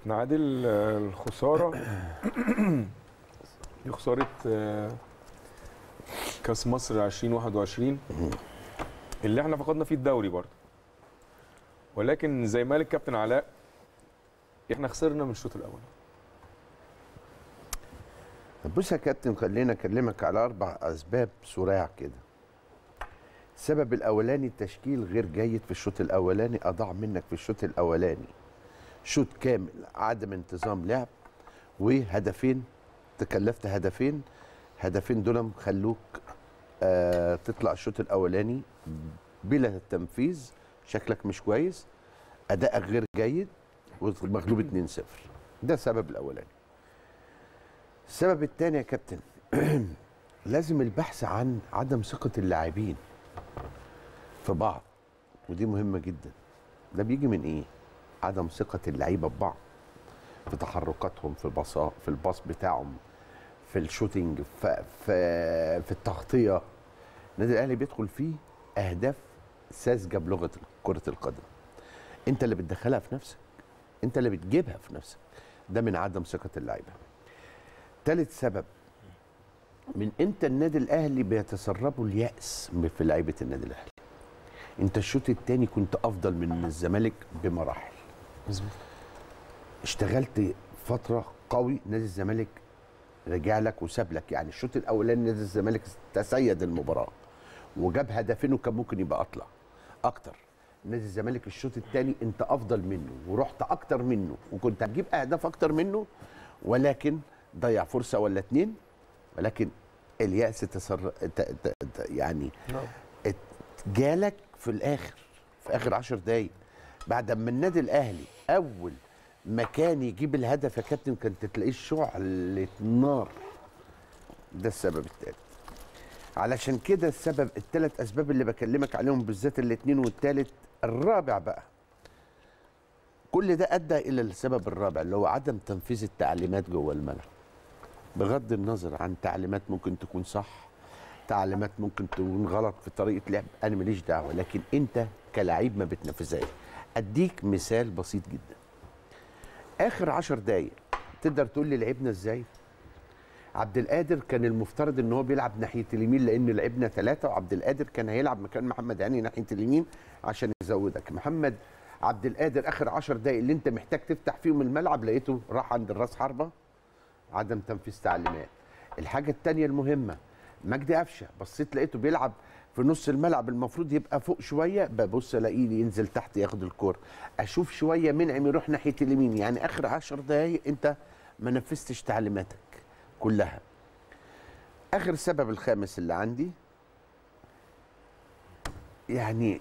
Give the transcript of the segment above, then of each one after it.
كابتن عادل آه، الخساره دي خساره آه، كاس مصر 2021 اللي احنا فقدنا فيه الدوري برضه ولكن زي ما قال الكابتن علاء احنا خسرنا من الشوط الاول طب بص يا كابتن خلينا اكلمك على اربع اسباب سراع كده السبب الاولاني التشكيل غير جيد في الشوط الاولاني اضاع منك في الشوط الاولاني شوط كامل عدم انتظام لعب وهدفين تكلفت هدفين هدفين دول خلوك آه تطلع الشوط الاولاني بلا تنفيذ شكلك مش كويس ادائك غير جيد ومغلوب 2-0 ده السبب الاولاني السبب الثاني يا كابتن لازم البحث عن عدم ثقة اللاعبين في بعض ودي مهمة جدا ده بيجي من ايه؟ عدم ثقة اللعيبة ببعض في تحركاتهم في الباص في الباص بتاعهم في الشوتينج في في, في التغطية النادي الاهلي بيدخل فيه اهداف ساذجة بلغة كرة القدم انت اللي بتدخلها في نفسك انت اللي بتجيبها في نفسك ده من عدم ثقة اللعيبة ثالث سبب من امتى النادي الاهلي بيتسربوا الياس في لعيبه النادي الاهلي انت الشوط الثاني كنت افضل من الزمالك بمراحل مظبوط اشتغلت فتره قوي نادي الزمالك رجع لك وساب لك يعني الشوط الاولاني نادي الزمالك تسيد المباراه وجاب هدفين وكان ممكن يبقى اطلع اكتر نادي الزمالك الشوط الثاني انت افضل منه ورحت اكتر منه وكنت هتجيب اهداف اكتر منه ولكن ضيع فرصه ولا اتنين ولكن اليأس تسر... ت... ت... ت... يعني ات- جالك في الاخر في اخر عشر دقايق بعد ما النادي الاهلي اول ما كان يجيب الهدف يا كابتن كانت تلاقيه شعلة نار ده السبب الثالث علشان كده السبب الثلاث اسباب اللي بكلمك عليهم بالذات الاثنين والثالث الرابع بقى كل ده ادى الى السبب الرابع اللي هو عدم تنفيذ التعليمات جوه الملعب بغض النظر عن تعليمات ممكن تكون صح تعليمات ممكن تكون غلط في طريقه لعب انا ماليش دعوه لكن انت كلاعب ما بتنفذهاش اديك مثال بسيط جدا اخر عشر دقايق تقدر تقول لي لعبنا ازاي عبد القادر كان المفترض ان هو بيلعب ناحيه اليمين لان لعبنا ثلاثه وعبد القادر كان هيلعب مكان محمد هاني ناحيه اليمين عشان يزودك محمد عبد القادر اخر عشر دقايق اللي انت محتاج تفتح فيهم الملعب لقيته راح عند الراس حربه عدم تنفيذ تعليمات الحاجه الثانيه المهمه مجدي قفشه بصيت لقيته بيلعب في نص الملعب المفروض يبقى فوق شويه ببص الاقيه ينزل تحت ياخد الكوره اشوف شويه منعم يروح ناحيه اليمين يعني اخر عشر دقايق انت ما نفذتش تعليماتك كلها اخر سبب الخامس اللي عندي يعني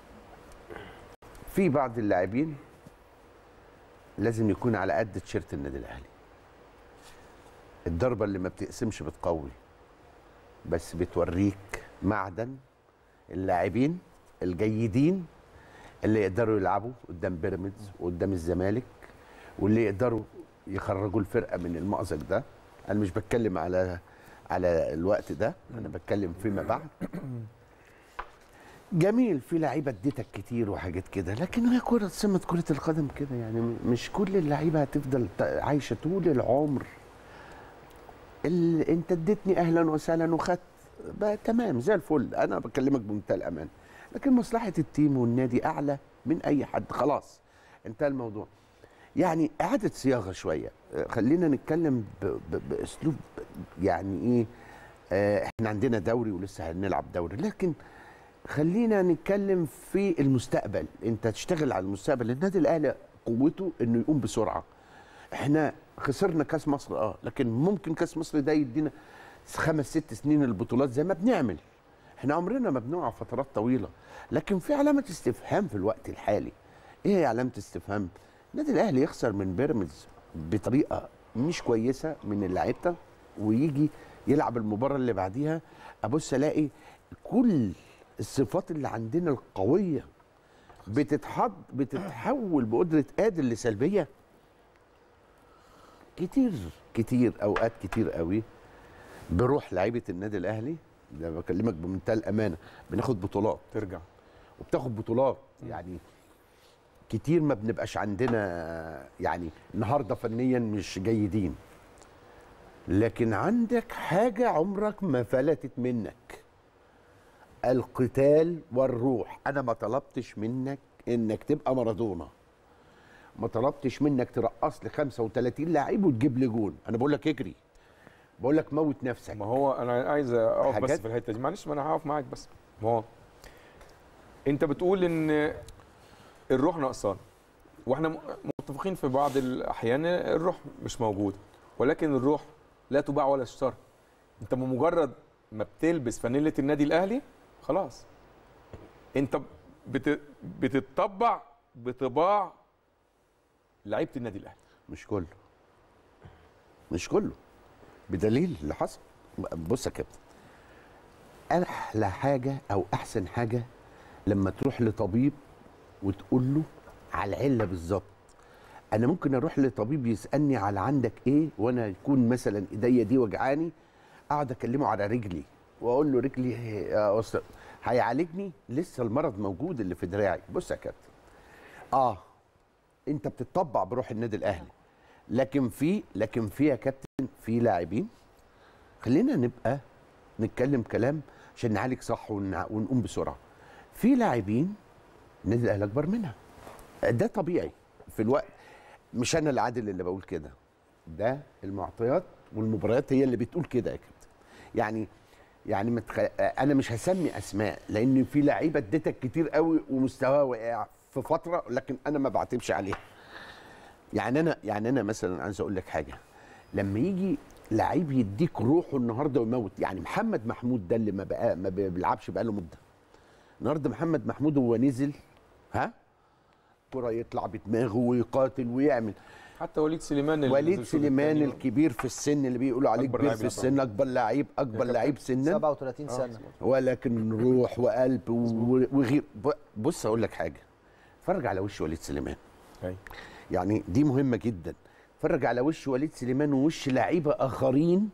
في بعض اللاعبين لازم يكون على قد تيشيرت النادي الاهلي الضربه اللي ما بتقسمش بتقوي بس بتوريك معدن اللاعبين الجيدين اللي يقدروا يلعبوا قدام بيراميدز وقدام الزمالك واللي يقدروا يخرجوا الفرقه من المأزق ده انا مش بتكلم على على الوقت ده انا بتكلم فيما بعد جميل في لعيبه اديتك كتير وحاجات كده لكن هي كره سمه كره القدم كده يعني مش كل اللعيبه هتفضل ت- عايشه طول العمر ال... انت اديتني اهلا وسهلا وخدت بقى تمام زي الفل انا بكلمك بمنتهى الامان لكن مصلحه التيم والنادي اعلى من اي حد خلاص انتهى الموضوع يعني اعاده صياغه شويه آه، خلينا نتكلم ب... ب... باسلوب يعني ايه آه، احنا عندنا دوري ولسه هنلعب دوري لكن خلينا نتكلم في المستقبل انت تشتغل على المستقبل النادي الاهلي قوته انه يقوم بسرعه احنا خسرنا كاس مصر اه لكن ممكن كاس مصر ده يدينا خمس ست سنين البطولات زي ما بنعمل احنا عمرنا ما بنقع فترات طويله لكن في علامه استفهام في الوقت الحالي ايه هي علامه استفهام النادي الاهلي يخسر من بيراميدز بطريقه مش كويسه من اللعيبه ويجي يلعب المباراه اللي بعديها ابص الاقي كل الصفات اللي عندنا القويه بتتحط بتتحول بقدره قادر لسلبيه كتير كتير اوقات كتير قوي بروح لعيبه النادي الاهلي ده بكلمك بمنتهى الامانه بناخد بطولات ترجع وبتاخد بطولات يعني كتير ما بنبقاش عندنا يعني النهارده فنيا مش جيدين لكن عندك حاجه عمرك ما فلتت منك القتال والروح انا ما طلبتش منك انك تبقى مارادونا ما طلبتش منك ترقص لي 35 لاعب وتجيب لي جون انا بقول لك اجري بقول لك موت نفسك ما هو انا عايز اقف بس حاجات- في الحته دي معلش ما انا هقف معاك بس ما هو انت بتقول ان الروح نقصان واحنا م- متفقين في بعض الاحيان الروح مش موجوده ولكن الروح لا تباع ولا تشترى انت بمجرد ما بتلبس فانيله النادي الاهلي خلاص انت بت... بتتطبع بطباع لعيبه النادي الاهلي مش كله مش كله بدليل اللي حصل بص يا كابتن احلى حاجه او احسن حاجه لما تروح لطبيب وتقول له على العله بالظبط انا ممكن اروح لطبيب يسالني على عندك ايه وانا يكون مثلا ايديا دي وجعاني اقعد اكلمه على رجلي واقول له رجلي يا أستاذ هيعالجني لسه المرض موجود اللي في دراعي بص يا كابتن اه انت بتطبع بروح النادي الاهلي لكن في لكن في يا كابتن في لاعبين خلينا نبقى نتكلم كلام عشان نعالج صح ونع- ونقوم بسرعه في لاعبين النادي الاهلي اكبر منها ده طبيعي في الوقت مش انا العادل اللي بقول كده ده المعطيات والمباريات هي اللي بتقول كده يا كابتن يعني يعني متخ... انا مش هسمي اسماء لان في لعيبه اديتك كتير قوي ومستواها وقع في فتره لكن انا ما بعتمش عليها يعني انا يعني انا مثلا عايز اقول لك حاجه لما يجي لعيب يديك روحه النهارده ويموت يعني محمد محمود ده اللي ما بقى ما بيلعبش بقاله مده النهارده محمد محمود هو نزل ها كرة يطلع بدماغه ويقاتل ويعمل حتى وليد سليمان اللي وليد نزل الشوط سليمان التاني. الكبير في السن اللي بيقولوا عليه أكبر كبير لاعب في يعتبر. السن اكبر لعيب اكبر كابتن. لعيب سنا 37 سنه ولكن روح وقلب و- وغير ب- بص اقول لك حاجه اتفرج على وش وليد سليمان أيوة. يعني دي مهمه جدا اتفرج على وش وليد سليمان ووش لعيبه اخرين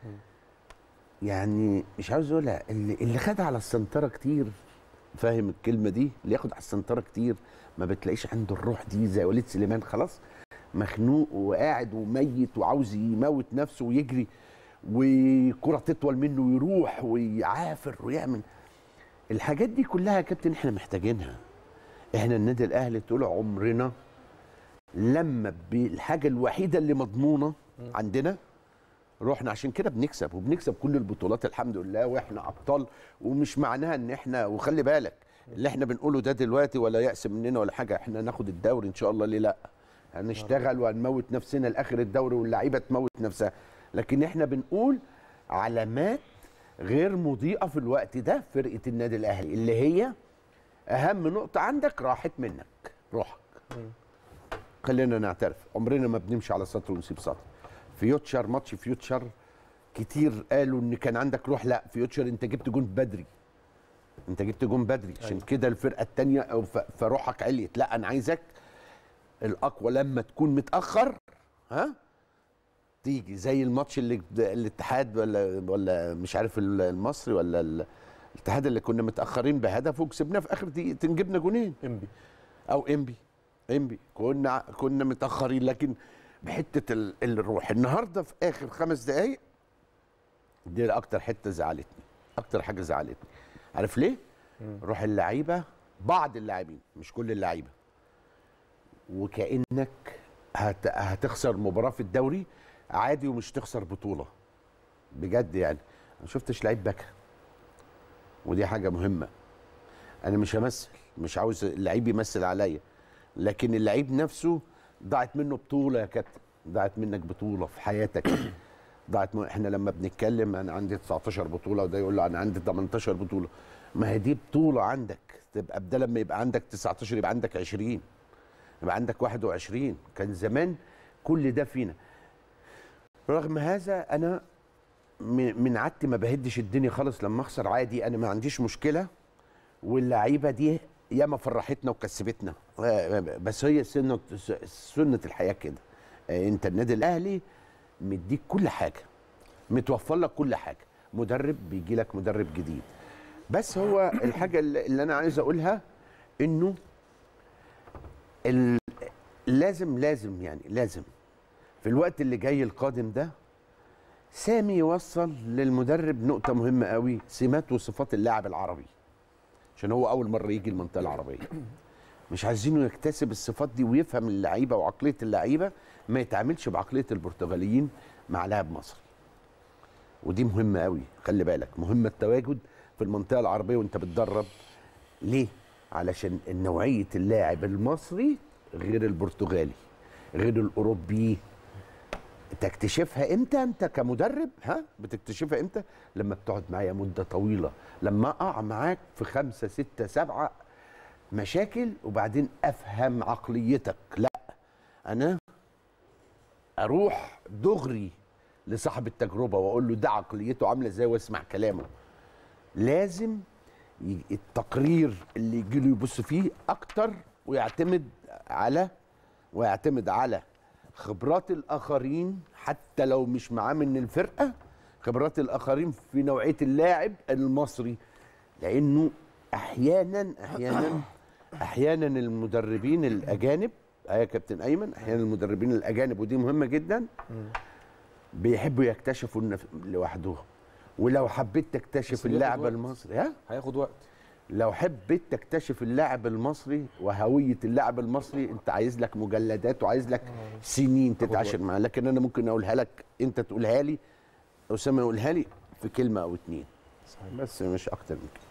يعني مش عاوز اقولها اللي, اللي خد على السنتره كتير فاهم الكلمه دي اللي ياخد على السنتره كتير ما بتلاقيش عنده الروح دي زي وليد سليمان خلاص مخنوق وقاعد وميت وعاوز يموت نفسه ويجري وكرة تطول منه ويروح ويعافر ويعمل الحاجات دي كلها يا كابتن احنا محتاجينها احنا النادي الاهلي طول عمرنا لما بالحاجه الوحيده اللي مضمونه عندنا رحنا عشان كده بنكسب وبنكسب كل البطولات الحمد لله واحنا ابطال ومش معناها ان احنا وخلي بالك اللي احنا بنقوله ده دلوقتي ولا يأس مننا ولا حاجه احنا ناخد الدوري ان شاء الله ليه لا هنشتغل وهنموت نفسنا لاخر الدوري واللعيبه تموت نفسها لكن احنا بنقول علامات غير مضيئه في الوقت ده فرقه النادي الاهلي اللي هي اهم نقطه عندك راحت منك روحك خلينا نعترف عمرنا ما بنمشي على سطر ونسيب سطر فيوتشر ماتش فيوتشر كتير قالوا ان كان عندك روح لا فيوتشر انت جبت جون بدري انت جبت جون بدري عشان كده الفرقه الثانيه او ف- فروحك عليت لا انا عايزك الاقوى لما تكون متاخر ها تيجي زي الماتش اللي الاتحاد ولا ولا مش عارف ال- المصري ولا ال- الاتحاد اللي كنا متاخرين بهدف وكسبناه في اخر دقيقتين جبنا جونين انبي او انبي انبي كنا كنا متاخرين لكن بحته ال- الروح النهارده في اخر خمس دقائق دي اكتر حته زعلتني اكتر حاجه زعلتني عارف ليه روح اللعيبه بعض اللاعبين مش كل اللعيبه وكانك هت... هتخسر مباراه في الدوري عادي ومش تخسر بطوله بجد يعني ما شفتش لعيب بكى ودي حاجه مهمه انا مش همثل مش عاوز اللعيب يمثل عليا لكن اللعيب نفسه ضاعت منه بطوله يا كابتن ضاعت منك بطوله في حياتك ضاعت من... احنا لما بنتكلم انا عندي 19 بطوله وده يقول له انا عندي 18 بطوله ما هي دي بطوله عندك تبقى بدل لما يبقى عندك 19 يبقى عندك 20 يبقى عندك 21 كان زمان كل ده فينا رغم هذا انا م- من عادتي ما بهدش الدنيا خالص لما اخسر عادي انا ما عنديش مشكله واللعيبه دي ياما فرحتنا وكسبتنا آه، بس هي سنه سنه الحياه كده آه، انت النادي الاهلي مديك كل حاجه متوفر لك كل حاجه مدرب بيجي لك مدرب جديد بس هو الحاجه اللي اللي انا عايز اقولها انه ال... لازم لازم يعني لازم في الوقت اللي جاي القادم ده سامي يوصل للمدرب نقطة مهمة قوي سمات وصفات اللاعب العربي عشان هو أول مرة يجي المنطقة العربية مش عايزينه يكتسب الصفات دي ويفهم اللعيبة وعقلية اللعيبة ما يتعاملش بعقلية البرتغاليين مع لاعب مصري ودي مهمة قوي خلي بالك مهمة التواجد في المنطقة العربية وانت بتدرب ليه؟ علشان نوعية اللاعب المصري غير البرتغالي غير الأوروبي تكتشفها امتى انت كمدرب ها بتكتشفها امتى لما بتقعد معايا مدة طويلة لما اقع معاك في خمسة ستة سبعة مشاكل وبعدين افهم عقليتك لا انا اروح دغري لصاحب التجربه واقول له ده عقليته عامله ازاي واسمع كلامه لازم ي- التقرير اللي يجي له يبص فيه اكتر ويعتمد على ويعتمد على خبرات الاخرين حتى لو مش معاه من الفرقه خبرات الاخرين في نوعيه اللاعب المصري لانه احيانا احيانا احيانا المدربين الاجانب آه يا كابتن ايمن احيانا المدربين الاجانب ودي مهمه جدا بيحبوا يكتشفوا النف... لوحدهم ولو حبيت تكتشف بس بياخد اللاعب وقت. المصري ها هياخد وقت لو حبيت تكتشف اللاعب المصري وهويه اللاعب المصري انت عايز لك مجلدات وعايز لك سنين تتعاشر معاه لكن انا ممكن اقولها لك انت تقولها لي اسامه يقولها لي في كلمه او اتنين صحيح بس مش اكتر من كده